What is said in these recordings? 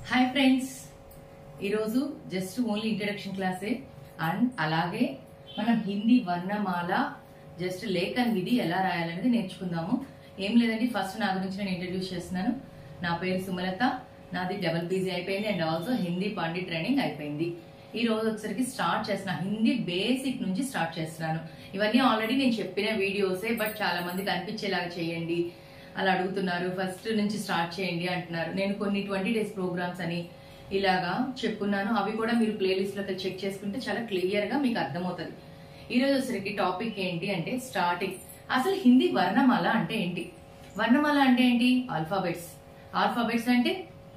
Hi friends ఈరోజు just only introduction క్లాసే and అలాగే మనం హిందీ వర్ణమాల జస్ట్ లేఖన్ విధి ఎలా రాయాలనేది నేర్చుకుందాము ఏం లేదండి ఫస్ట్ నా గురించి నేను ఇంట్రడ్యూస్ చేస్తున్నాను నా పేరు సుమలత నాది డబల్ పీజీ అయిపోయింది and also Hindi pandit training అయిపోయింది ఈ రోజు వచ్చరికి స్టార్ట్ చేసిన హిందీ బేసిక్ నుంచి స్టార్ట్ చేస్తున్నాను ఇవన్నీ ఆల్రెడీ నేను చెప్పిన వీడియోసే బట్ చాలా మంది కనిపించేలాగా చేయండి అలా అడుగుతున్నారు ఫస్ట్ నుంచి స్టార్ట్ చేయండి అంటున్నారు నేను కొన్ని ట్వంటీ డేస్ ప్రోగ్రామ్స్ అని ఇలాగా చెప్పున్నాను అవి కూడా మీరు ప్లేలిస్ట్ లో చెక్ చేసుకుంటే చాలా క్లియర్ గా మీకు అర్థమవుతుంది ఈ రోజు వచ్చరికి టాపిక్ ఏంటి అంటే స్టార్టింగ్ అసలు హిందీ వర్ణమాల అంటే ఏంటి వర్ణమాల అంటే ఏంటి ఆల్ఫాబెట్స్ ఆల్ఫాబెట్స్ అంటే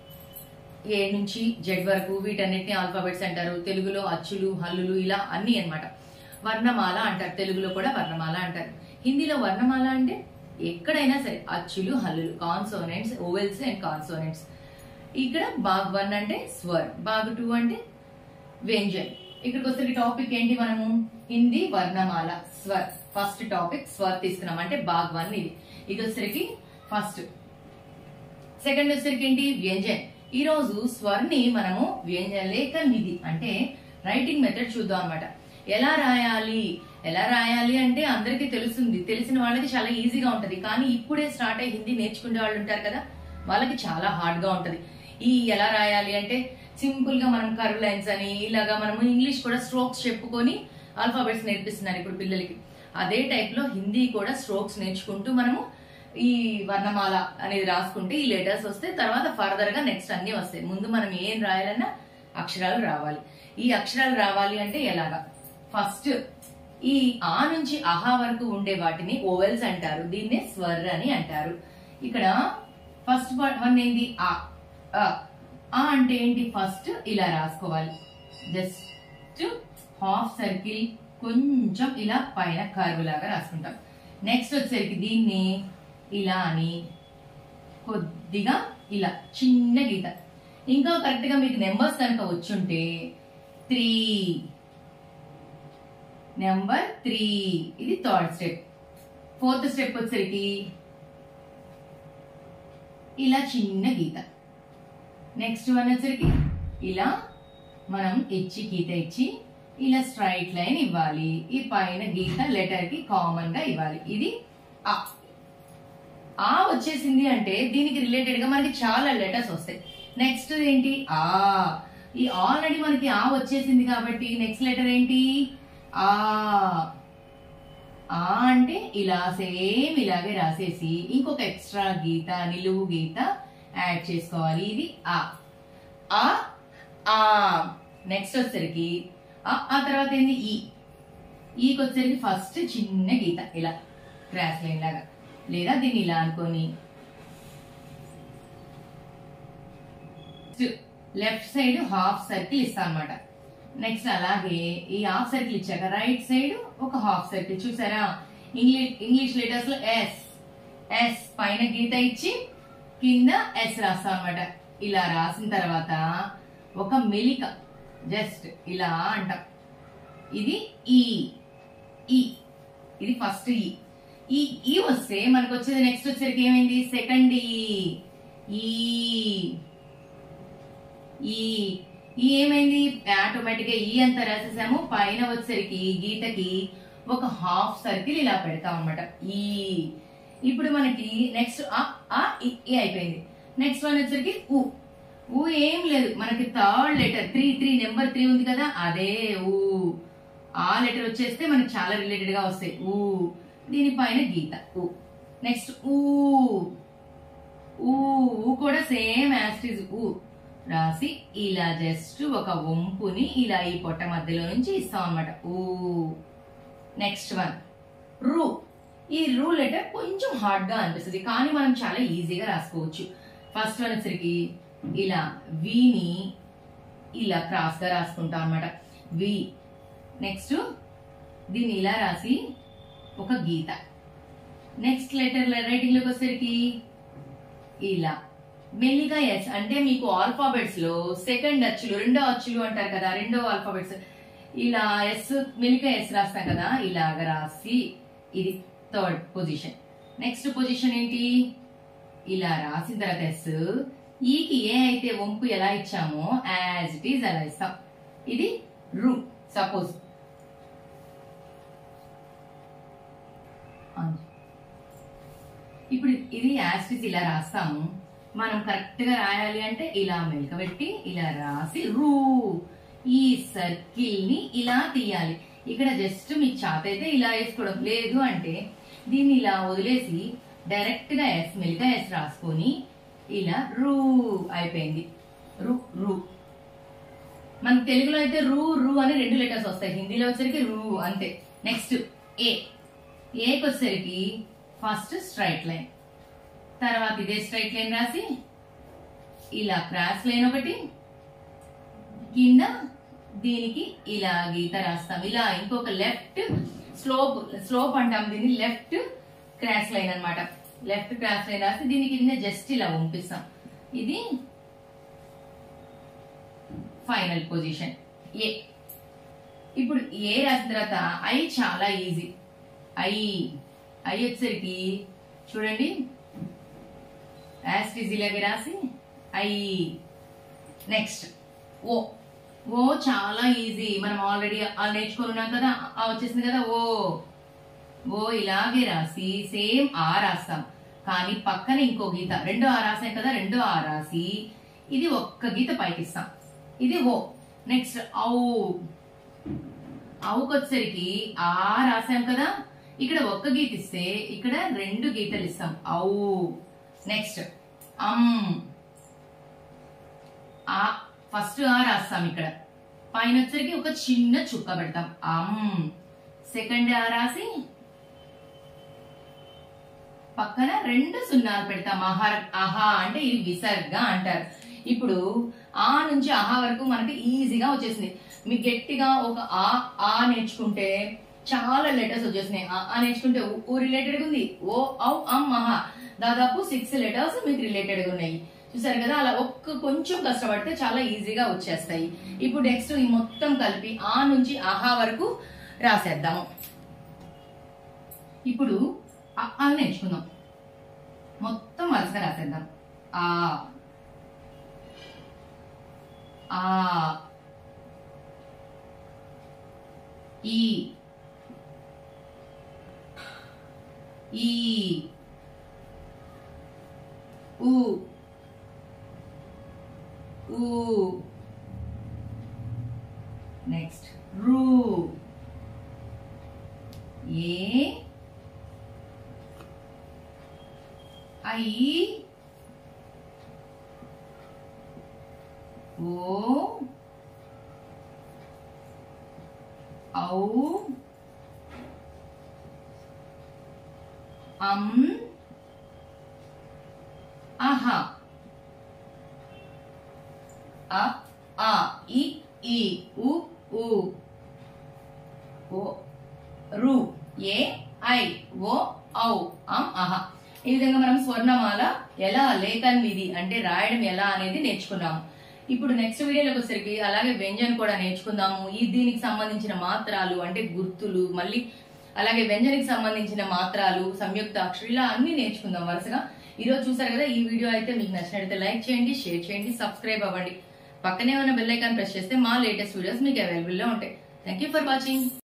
ఏ నుంచి జెడ్ వరకు వీటన్నిటిని ఆల్ఫాబెట్స్ అంటారు తెలుగులో అచ్చులు హల్లులు ఇలా అన్ని అన్నమాట వర్ణమాల అంటారు తెలుగులో కూడా వర్ణమాల అంటారు హిందీలో వర్ణమాల అంటే ఎక్కడైనా సరే అచ్చులు హల్లులు కాన్సోనెంట్స్ ఓవెల్స్ అండ్ కాన్సోనెంట్స్ ఇక్కడ బాగ్ వన్ అంటే స్వర్ బాగ్ టూ అంటే వ్యంజన్ ఇక్కడికి వచ్చే టాపిక్ ఏంటి మనము హిందీ వర్ణమాల స్వర్ ఫస్ట్ టాపిక్ స్వర్ తీసుకున్నాం అంటే బాగ్ వన్ ఇది ఇది వచ్చరికి ఫస్ట్ సెకండ్ వచ్చరికి ఏంటి వ్యంజన్ ఈ రోజు స్వర్ని మనము వ్యంజన లేఖన్ విధి అంటే రైటింగ్ మెథడ్ చూద్దాం అన్నమాట ఎలా రాయాలి ఎలా రాయాలి అంటే అందరికీ తెలుస్తుంది తెలిసిన వాళ్ళకి చాలా ఈజీగా ఉంటది కానీ ఇప్పుడే స్టార్ట్ అయ్యి హిందీ నేర్చుకునే వాళ్ళు ఉంటారు కదా వాళ్ళకి చాలా హార్డ్ గా ఉంటది ఈ ఎలా రాయాలి అంటే సింపుల్ గా మనం కర్వ్ లైన్స్ అని ఇలాగా మనము ఇంగ్లీష్ కూడా స్ట్రోక్స్ చెప్పుకొని ఆల్ఫాబెట్స్ నేర్పిస్తున్నారు ఇప్పుడు పిల్లలకి అదే టైప్ లో హిందీ కూడా స్ట్రోక్స్ నేర్చుకుంటూ మనము ఈ వర్ణమాల అనేది రాసుకుంటే ఈ లెటర్స్ వస్తే తర్వాత ఫర్దర్ గా నెక్స్ట్ అన్ని వస్తాయి ముందు మనం ఏం రాయాలన్నా అక్షరాలు రావాలి ఈ అక్షరాలు రావాలి అంటే ఎలాగా ఫస్ట్ ఈ ఆ నుంచి అహా వరకు ఉండే వాటిని ఓవెల్స్ అంటారు దీన్నే స్వర్ అని అంటారు ఇక్కడ ఫస్ట్ వన్ ఏంటి ఆ ఆ. ఆ అంటే ఏంటి ఫస్ట్ ఇలా రాసుకోవాలి జస్ట్ హాఫ్ సర్కిల్ కొంచెం ఇలా పైన కర్వ్ లాగా రాసుకుంటాం నెక్స్ట్ వచ్చేసరికి దీన్ని ఇలా అని కొద్దిగా ఇలా చిన్న గీత ఇంకా కరెక్ట్ గా మీకు నెంబర్స్ కనుక వచ్చుంటే త్రీ నెంబర్ త్రీ ఇది థర్డ్ స్టెప్ ఫోర్త్ స్టెప్ వచ్చేసరికి ఇలా చిన్న గీత నెక్స్ట్ వన్ వచ్చరికి ఇలా మనం ఇచ్చి గీత ఇచ్చి ఇలా స్ట్రైట్ లైన్ ఇవ్వాలి ఈ పైన గీత లెటర్ కి కామన్ గా ఇవ్వాలి ఇది ఆ ఆ వచ్చేసింది అంటే దీనికి రిలేటెడ్ గా మనకి చాలా లెటర్స్ వస్తాయి నెక్స్ట్ ఏంటి ఆ ఈ ఆల్రెడీ మనకి ఆ వచ్చేసింది కాబట్టి నెక్స్ట్ లెటర్ ఏంటి ఆ ఆ అంటే ఇలా సేమ్ ఇలాగే రాసేసి ఇంకొక ఎక్స్ట్రా గీత నిలువు గీత యాడ్ చేసుకోవాలి ఇది ఆ ఆ ఆ నెక్స్ట్ వచ్చేసరికి ఆ ఆ తర్వాత ఏంది ఈ ఈకి వచ్చేసరికి ఫస్ట్ చిన్న గీత ఇలా క్రాస్ లైన్ లాగా లేదా దీన్ని ఇలా అనుకొని లెఫ్ట్ సైడ్ హాఫ్ సర్కిల్ ఇస్తాం అనమాట నెక్స్ట్ అలాగే ఈ హాఫ్ సర్కిల్ ఇచ్చాక రైట్ సైడ్ ఒక హాఫ్ సర్కిల్ చూసారా ఇంగ్లీష్ ఇంగ్లీష్ లెటర్స్ లో ఎస్ ఎస్ పైన గీత ఇచ్చి కింద ఎస్ రాస్తాం అనమాట ఇలా రాసిన తర్వాత ఒక మెలిక జస్ట్ ఇలా అంటాం ఇది ఈ ఈ ఇది ఫస్ట్ ఈ ఈ ఈ వస్తే మనకు వచ్చేది నెక్స్ట్ వచ్చేసరికి ఏమైంది సెకండ్ ఈ ఈ ఈ ఈ ఏమైంది ఆటోమేటిక్ గా ఈ అంతా రాసేసాము పైన వచ్చేసరికి గీతకి ఒక హాఫ్ సర్కిల్ ఇలా పెడతాం అనమాట ఈ ఇప్పుడు మనకి నెక్స్ట్ ఆ ఈ ఈ అయిపోయింది నెక్స్ట్ వన్ వచ్చేసరికి ఊ ఊ ఏం లేదు మనకి third letter three three number three ఉంది కదా అదే ఊ ఆ లెటర్ వచ్చేస్తే మనకి చాలా రిలేటెడ్ గా వస్తాయి ఊ దీనిపైన గీత ఊ నెక్స్ట్ ఊ ఊ ఊ కూడా సేమ్ యాస్టిజ్ ఊ రాసి ఇలా జస్ట్ ఒక వంపుని ఇలా ఈ పొట్ట మధ్యలో నుంచి ఇస్తాం అనమాట ఊ నెక్స్ట్ వన్ రూ ఈ రూ లెటర్ కొంచెం హార్డ్ గా అనిపిస్తుంది కానీ మనం చాలా ఈజీగా రాసుకోవచ్చు ఫస్ట్ వన్ వచ్చరికి ఇలా విని ఇలా క్రాస్ గా రాసుకుంటాం అనమాట వి నెక్స్ట్ దీన్ని ఇలా రాసి ఒక గీత నెక్స్ట్ లెటర్ రైటింగ్ లోకి వచ్చేసరికి ఇలా మెల్లిగా ఎస్ అంటే మీకు ఆల్ఫాబెట్స్ లో సెకండ్ అచ్చులు రెండో అచ్చులు అంటారు కదా రెండో ఆల్ఫాబెట్స్ ఇలా ఎస్ మెల్లిగా ఎస్ రాస్తాం కదా ఇలాగ రాసి ఇది థర్డ్ పొజిషన్ నెక్స్ట్ పొజిషన్ ఏంటి ఇలా రాసిన తర్వాత ఎస్ ఈకి ఏ అయితే వంపు ఎలా ఇచ్చామో యాజ్ ఇట్ ఈజ్ అలా ఇస్తాం ఇది రు సపోజ్ ఇప్పుడు ఇది యాస్టిస్ ఇలా రాస్తాము మనం కరెక్ట్ గా రాయాలి అంటే ఇలా మెలకబెట్టి ఇలా రాసి రూ ఈ సర్కిల్ ని ఇలా తీయాలి ఇక్కడ జస్ట్ మీ చాత అయితే ఇలా వేసుకోవడం లేదు అంటే దీన్ని ఇలా వదిలేసి డైరెక్ట్ గా ఎస్ మెలిక ఎస్ రాసుకొని ఇలా రూ అయిపోయింది రు రు మన తెలుగులో అయితే రూ రూ అని రెండు లెటర్స్ వస్తాయి హిందీలో వచ్చరికి రూ అంతే నెక్స్ట్ ఏ ఏకి వచ్చేసరికి ఫస్ట్ స్ట్రైట్ లైన్ తర్వాత ఇదే స్ట్రైట్ లైన్ రాసి ఇలా క్రాస్ లైన్ ఒకటి కింద దీనికి ఇలా గీత రాస్తాం ఇలా ఇంకొక లెఫ్ట్ స్లోప్ స్లోప్ అంటాం దీన్ని లెఫ్ట్ క్రాస్ లైన్ అన్నమాట లెఫ్ట్ క్రాస్ లైన్ రాసి దీని కింద జస్ట్ ఇలా పంపిస్తాం ఇది ఫైనల్ పొజిషన్ ఏ ఇప్పుడు ఏ రాసిన తర్వాత ఐ చాలా ఈజీ ఐ ఐ వచ్చేసరికి చూడండి యాస్ట్ ఈజీలాగా రాసి ఐ నెక్స్ట్ ఓ ఓ చాలా ఈజీ మనం ఆల్రెడీ నేర్చుకొని ఉన్నాం కదా ఆ వచ్చేసింది కదా ఓ ఓ ఇలాగే రాసి సేమ్ ఆ రాస్తాం కానీ పక్కన ఇంకో గీత రెండో ఆ రాసాం కదా రెండో ఆ రాసి ఇది ఒక్క గీత పైకి ఇస్తాం ఇది ఓ నెక్స్ట్ ఔ అవుకు వచ్చేసరికి ఆ రాసాం కదా ఇక్కడ ఒక్క గీత ఇస్తే ఇక్కడ రెండు గీతలు ఇస్తాం ఔ నెక్స్ట్ అమ్ ఆ ఫస్ట్ ఆ రాస్తాం ఇక్కడ పైన వచ్చరికి ఒక చిన్న చుక్క పెడతాం అమ్ సెకండ్ ఆ రాసి పక్కన రెండు సున్నాలు పెడతాం ఆహా ఆహా అంటే ఇది విసర్గ అంటారు ఇప్పుడు ఆ నుంచి ఆహా వరకు మనకి ఈజీగా వచ్చేసింది మీకు గట్టిగా ఒక ఆ ఆ నేర్చుకుంటే చాలా లెటర్స్ వచ్చేసినాయి ఆ ఆ నేర్చుకుంటే ఊ రిలేటెడ్ ఉంది ఓ ఔ అమ్ ఆహా దాదాపు సిక్స్ లెటర్స్ మీకు రిలేటెడ్ గా ఉన్నాయి చూసారు కదా అలా ఒక్క కొంచెం కష్టపడితే చాలా ఈజీగా వచ్చేస్తాయి ఇప్పుడు నెక్స్ట్ ఈ మొత్తం కలిపి ఆ నుంచి ఆహా వరకు రాసేద్దాము ఇప్పుడు ఆ ఆ నేర్చుకుందాం మొత్తం వరుసగా రాసేద్దాం ఆ ఆ ఈ ఈ ఊ ఊ నెక్స్ట్ రూ ఏ ఐ ఓ ఔ అం ఆహా అ ఆ ఇ ఈ ఉ ఊ ఓ రు ఏ ఐ ఓ ఔ అం ఆహా ఈ విధంగా మనం స్వర్ణమాల ఎలా లేఖన్ విధి అంటే రాయడం ఎలా అనేది నేర్చుకున్నాము ఇప్పుడు నెక్స్ట్ వీడియోలోకి వచ్చేసరికి అలాగే వ్యంజన్ కూడా నేర్చుకుందాము ఈ దీనికి సంబంధించిన మాత్రాలు అంటే గుర్తులు మళ్ళీ అలాగే వ్యంజనకి సంబంధించిన మాత్రాలు సంయుక్త అక్షరం ఇలా అన్ని నేర్చుకుందాం వరుసగా ఈ రోజు చూసారు కదా ఈ వీడియో అయితే మీకు నచ్చినట్లయితే లైక్ చేయండి షేర్ చేయండి సబ్స్క్రైబ్ అవ్వండి పక్కనే ఉన్న బెల్ ఐకాన్ ప్రెస్ చేస్తే మా లేటెస్ట్ వీడియోస్ మీకు అవైలబుల్ లో ఉంటాయి థ్యాంక్ యూ ఫర్ వాచింగ్